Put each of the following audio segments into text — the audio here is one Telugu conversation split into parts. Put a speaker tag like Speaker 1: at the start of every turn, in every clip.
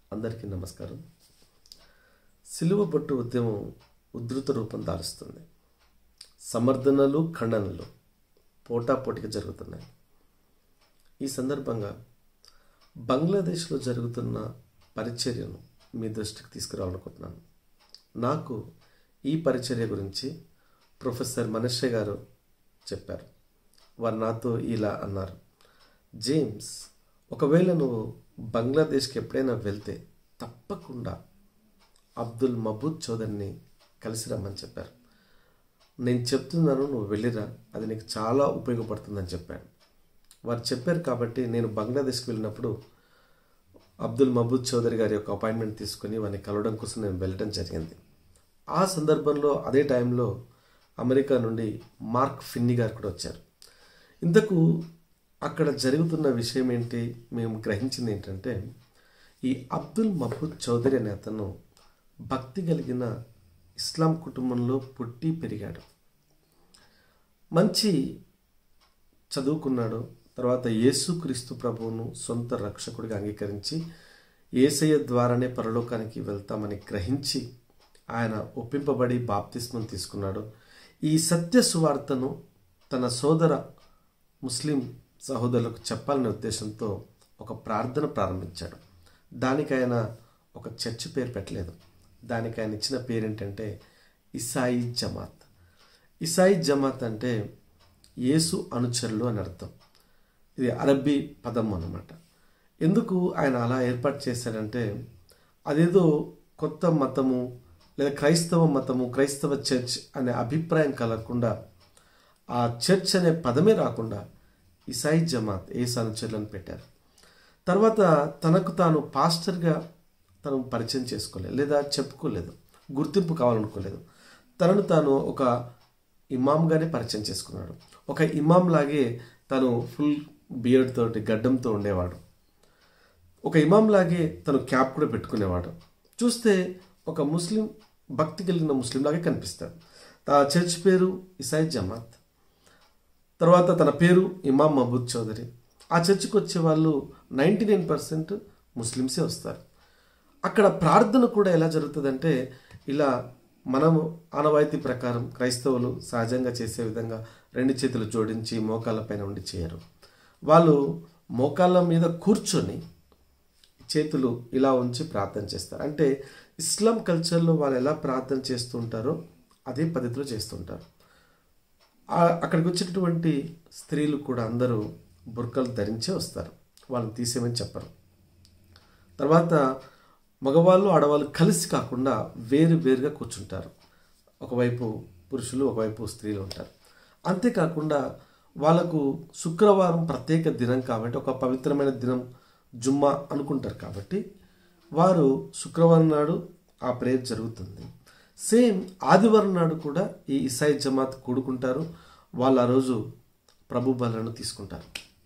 Speaker 1: అందరికీ నమస్కారం సిలువ బొట్టు ఉద్యమం ఉధృత రూపం దాలుస్తుంది సమర్థనలు ఖండనలు పోటాపోటీగా జరుగుతున్నాయి ఈ సందర్భంగా బంగ్లాదేశ్లో జరుగుతున్న పరిచర్యను మీ దృష్టికి తీసుకురావాలనుకుంటున్నాను నాకు ఈ పరిచర్య గురించి ప్రొఫెసర్ మనషే గారు చెప్పారు వారు నాతో ఇలా అన్నారు జేమ్స్ ఒకవేళ నువ్వు బంగ్లాదేశ్కి ఎప్పుడైనా వెళ్తే తప్పకుండా అబ్దుల్ మబూద్ చౌదరిని కలిసి రమ్మని చెప్పారు నేను చెప్తున్నాను నువ్వు వెళ్ళిరా అది నీకు చాలా ఉపయోగపడుతుందని చెప్పాను వారు చెప్పారు కాబట్టి నేను బంగ్లాదేశ్కి వెళ్ళినప్పుడు అబ్దుల్ మబూద్ చౌదరి గారి యొక్క అపాయింట్మెంట్ తీసుకుని వారిని కలవడం కోసం నేను వెళ్ళడం జరిగింది ఆ సందర్భంలో అదే టైంలో అమెరికా నుండి మార్క్ ఫిన్ని గారు కూడా వచ్చారు ఇంతకు అక్కడ జరుగుతున్న విషయం ఏంటి మేము గ్రహించింది ఏంటంటే ఈ అబ్దుల్ మహబూద్ చౌదరి అనే అతను భక్తి కలిగిన ఇస్లాం కుటుంబంలో పుట్టి పెరిగాడు మంచి చదువుకున్నాడు తర్వాత యేసుక్రీస్తు ప్రభువును సొంత రక్షకుడిగా అంగీకరించి ఏసయ్య ద్వారానే పరలోకానికి వెళ్తామని గ్రహించి ఆయన ఒప్పింపబడి బాప్తిస్మం తీసుకున్నాడు ఈ సత్య సువార్తను తన సోదర ముస్లిం సహోదరులకు చెప్పాలనే ఉద్దేశంతో ఒక ప్రార్థన ప్రారంభించాడు దానికి ఆయన ఒక చర్చ్ పేరు పెట్టలేదు దానికి ఆయన ఇచ్చిన పేరు ఏంటంటే ఇసాయి జమాత్ ఇసాయి జమాత్ అంటే యేసు అనుచరులు అని అర్థం ఇది అరబ్బీ పదం అన్నమాట ఎందుకు ఆయన అలా ఏర్పాటు చేశాడంటే అదేదో కొత్త మతము లేదా క్రైస్తవ మతము క్రైస్తవ చర్చ్ అనే అభిప్రాయం కలగకుండా ఆ చర్చ్ అనే పదమే రాకుండా ఇసాయి జమాత్ ఏ అనుచరులను పెట్టారు తర్వాత తనకు తాను పాస్టర్గా తను పరిచయం చేసుకోలేదు లేదా చెప్పుకోలేదు గుర్తింపు కావాలనుకోలేదు తనను తాను ఒక ఇమామ్గానే పరిచయం చేసుకున్నాడు ఒక ఇమాం లాగే తను ఫుల్ బియర్డ్ తోటి గడ్డంతో ఉండేవాడు ఒక ఇమాం లాగే తను క్యాప్ కూడా పెట్టుకునేవాడు చూస్తే ఒక ముస్లిం భక్తి కలిగిన ముస్లిం లాగే కనిపిస్తాడు ఆ చర్చ్ పేరు ఇసాయి జమాత్ తర్వాత తన పేరు ఇమాం మహబూద్ చౌదరి ఆ చర్చికి వచ్చే వాళ్ళు నైంటీ నైన్ పర్సెంట్ ముస్లిమ్సే వస్తారు అక్కడ ప్రార్థన కూడా ఎలా జరుగుతుందంటే ఇలా మనము ఆనవాయితీ ప్రకారం క్రైస్తవులు సహజంగా చేసే విధంగా రెండు చేతులు జోడించి మోకాళ్ళ పైన ఉండి చేయరు వాళ్ళు మోకాళ్ళ మీద కూర్చొని చేతులు ఇలా ఉంచి ప్రార్థన చేస్తారు అంటే ఇస్లాం కల్చర్లో వాళ్ళు ఎలా ప్రార్థన చేస్తుంటారో అదే పద్ధతిలో చేస్తుంటారు అక్కడికి వచ్చేటటువంటి స్త్రీలు కూడా అందరూ బుర్కలు ధరించే వస్తారు వాళ్ళని తీసేమని చెప్పరు తర్వాత మగవాళ్ళు ఆడవాళ్ళు కలిసి కాకుండా వేరు వేరుగా కూర్చుంటారు ఒకవైపు పురుషులు ఒకవైపు స్త్రీలు ఉంటారు అంతేకాకుండా వాళ్ళకు శుక్రవారం ప్రత్యేక దినం కాబట్టి ఒక పవిత్రమైన దినం జుమ్మా అనుకుంటారు కాబట్టి వారు శుక్రవారం నాడు ఆ ప్రేయర్ జరుగుతుంది సేమ్ ఆదివారం నాడు కూడా ఈ ఇసాయి జమాత్ కూడుకుంటారు వాళ్ళు ఆ రోజు ప్రభు బలను తీసుకుంటారు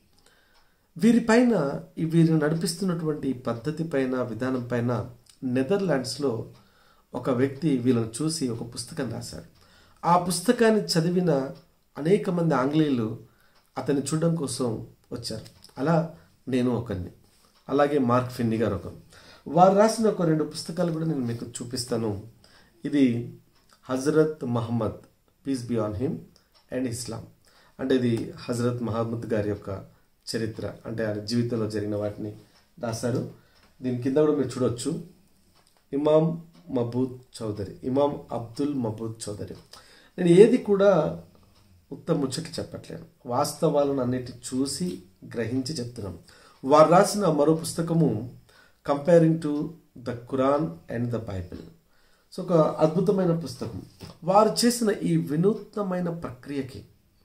Speaker 1: వీరిపైన వీరిని నడిపిస్తున్నటువంటి పద్ధతి పైన విధానం పైన నెదర్లాండ్స్లో ఒక వ్యక్తి వీళ్ళని చూసి ఒక పుస్తకం రాశాడు ఆ పుస్తకాన్ని చదివిన అనేక మంది ఆంగ్లేయులు అతన్ని చూడడం కోసం వచ్చారు అలా నేను ఒకరిని అలాగే మార్క్ ఫిన్ని గారు ఒకరు వారు రాసిన ఒక రెండు పుస్తకాలు కూడా నేను మీకు చూపిస్తాను ఇది Hazrat Muhammad peace be on him and ఇస్లాం అంటే ఇది హజరత్ మహమ్మద్ గారి యొక్క చరిత్ర అంటే ఆయన జీవితంలో జరిగిన వాటిని రాశారు దీని కింద కూడా మీరు చూడొచ్చు ఇమాం మబూద్ చౌదరి ఇమాం అబ్దుల్ మబూద్ చౌదరి నేను ఏది కూడా ఉత్తమ ముచ్చట్లు చెప్పట్లేను వాస్తవాలను అన్నిటి చూసి గ్రహించి చెప్తున్నాను వారు రాసిన మరో పుస్తకము comparing to the Quran and the Bible so ఒక అద్భుతమైన పుస్తకం వారు చేసిన ఈ వినూత్నమైన ప్రక్రియకి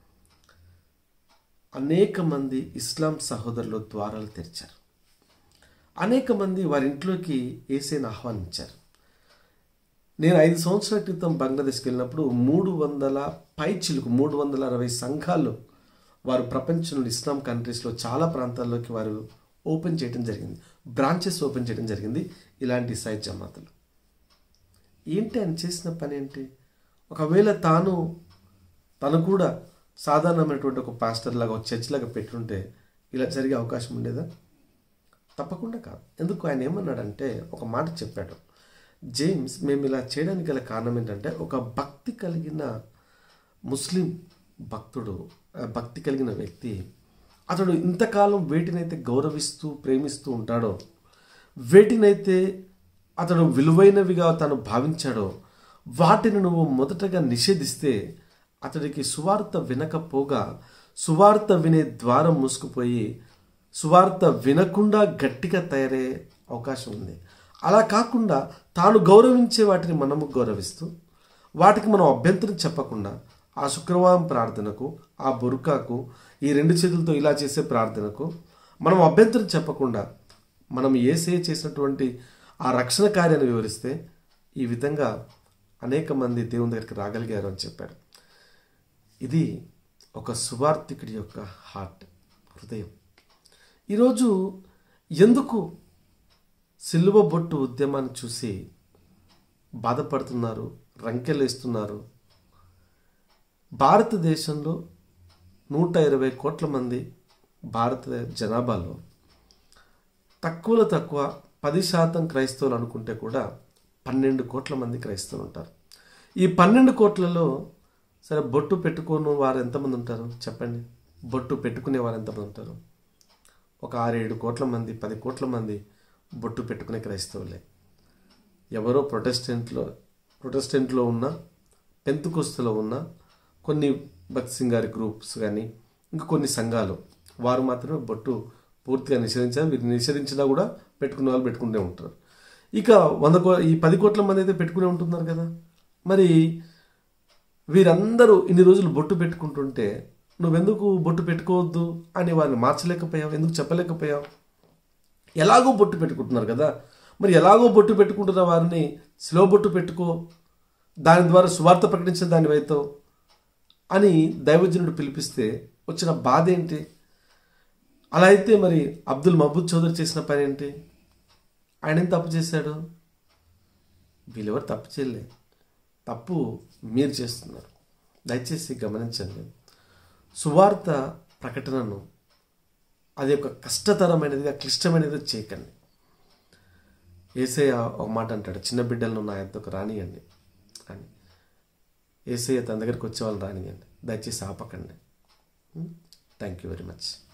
Speaker 1: అనేక మంది ఇస్లాం సహోదరులు ద్వారాలు తెరిచారు అనేక మంది వారి ఇంట్లోకి ఏసైని ఆహ్వానించారు నేను ఐదు సంవత్సరాల క్రితం బంగ్లాదేశ్కి వెళ్ళినప్పుడు మూడు వందల పై చిలుకు మూడు వందల అరవై సంఘాలు వారు ప్రపంచంలో ఇస్లాం కంట్రీస్లో చాలా ప్రాంతాల్లోకి వారు ఓపెన్ చేయడం జరిగింది బ్రాంచెస్ ఓపెన్ చేయడం జరిగింది ఇలాంటి సైజ్ జమాతులు ఏంటి ఆయన చేసిన పని ఏంటి ఒకవేళ తాను తను కూడా సాధారణమైనటువంటి ఒక పాస్టర్ లాగా ఒక చర్చ్ లాగా పెట్టుంటే ఇలా జరిగే అవకాశం ఉండేదా తప్పకుండా కాదు ఎందుకు ఆయన ఏమన్నాడంటే ఒక మాట చెప్పాడు జేమ్స్ మేము ఇలా చేయడానికి గల కారణం ఏంటంటే ఒక భక్తి కలిగిన ముస్లిం భక్తుడు ఆ భక్తి కలిగిన వ్యక్తి అతడు ఇంతకాలం వేటినైతే గౌరవిస్తూ ప్రేమిస్తూ ఉంటాడో వేటినైతే అతడు విలువైనవిగా తను భావించాడో వాటిని నువ్వు మొదటగా నిషేధిస్తే అతడికి సువార్త వినకపోగా సువార్త వినే ద్వారం మూసుకుపోయి సువార్త వినకుండా గట్టిగా తయారయ్యే అవకాశం ఉంది అలా కాకుండా తాను గౌరవించే వాటిని మనము గౌరవిస్తూ వాటికి మనం అభ్యంతరం చెప్పకుండా ఆ శుక్రవారం ప్రార్థనకు ఆ బుర్కాకు ఈ రెండు చేతులతో ఇలా చేసే ప్రార్థనకు మనం అభ్యంతరం చెప్పకుండా మనం ఏసే చేసినటువంటి ఆ రక్షణ కార్యాన్ని వివరిస్తే ఈ విధంగా అనేక మంది దేవుని దగ్గరికి రాగలిగారు అని చెప్పారు ఇది ఒక సువార్థికుడి యొక్క హార్ట్ హృదయం ఈరోజు ఎందుకు సిలువ బొట్టు ఉద్యమాన్ని చూసి బాధపడుతున్నారు రంకెలేస్తున్నారు భారతదేశంలో నూట ఇరవై కోట్ల మంది భారత జనాభాలో తక్కువలో తక్కువ పది శాతం క్రైస్తవులు అనుకుంటే కూడా పన్నెండు కోట్ల మంది క్రైస్తవులు ఉంటారు ఈ పన్నెండు కోట్లలో సరే బొట్టు పెట్టుకోని వారు ఎంతమంది ఉంటారు చెప్పండి బొట్టు పెట్టుకునే వారు ఎంతమంది ఉంటారు ఒక ఆరేడు కోట్ల మంది పది కోట్ల మంది బొట్టు పెట్టుకునే క్రైస్తవులే ఎవరో ప్రొటెస్టెంట్లో ప్రొటెస్టెంట్లో ఉన్న పెంతుకొస్తులో ఉన్న కొన్ని భక్తి సింగారి గ్రూప్స్ కానీ ఇంకా కొన్ని సంఘాలు వారు మాత్రమే బొట్టు పూర్తిగా నిషేధించారు వీరు నిషేధించినా కూడా పెట్టుకునే వాళ్ళు పెట్టుకుంటూ ఉంటారు ఇక వంద కో ఈ పది కోట్ల మంది అయితే పెట్టుకునే ఉంటున్నారు కదా మరి వీరందరూ ఇన్ని రోజులు బొట్టు పెట్టుకుంటుంటే నువ్వెందుకు బొట్టు పెట్టుకోవద్దు అని వారిని మార్చలేకపోయావు ఎందుకు చెప్పలేకపోయావు ఎలాగో బొట్టు పెట్టుకుంటున్నారు కదా మరి ఎలాగో బొట్టు పెట్టుకుంటున్న వారిని స్లో బొట్టు పెట్టుకో దాని ద్వారా సువార్త ప్రకటించిన దాని వైతో అని దైవజనుడు పిలిపిస్తే వచ్చిన బాధ ఏంటి అలా అయితే మరి అబ్దుల్ మహబూద్ చౌదరి చేసిన పని ఏంటి ఆయన ఏం తప్పు చేశాడు వీళ్ళెవరు తప్పు చేయలే తప్పు మీరు చేస్తున్నారు దయచేసి గమనించండి సువార్త ప్రకటనను అది ఒక కష్టతరమైనదిగా క్లిష్టమైనది చేయకండి ఏసయ్య ఒక మాట అంటాడు చిన్న బిడ్డలను నా ఎంతకు రానియండి అని ఏసయ్య తన దగ్గరికి వచ్చే వాళ్ళు రానియండి దయచేసి ఆపకండి థ్యాంక్ యూ వెరీ మచ్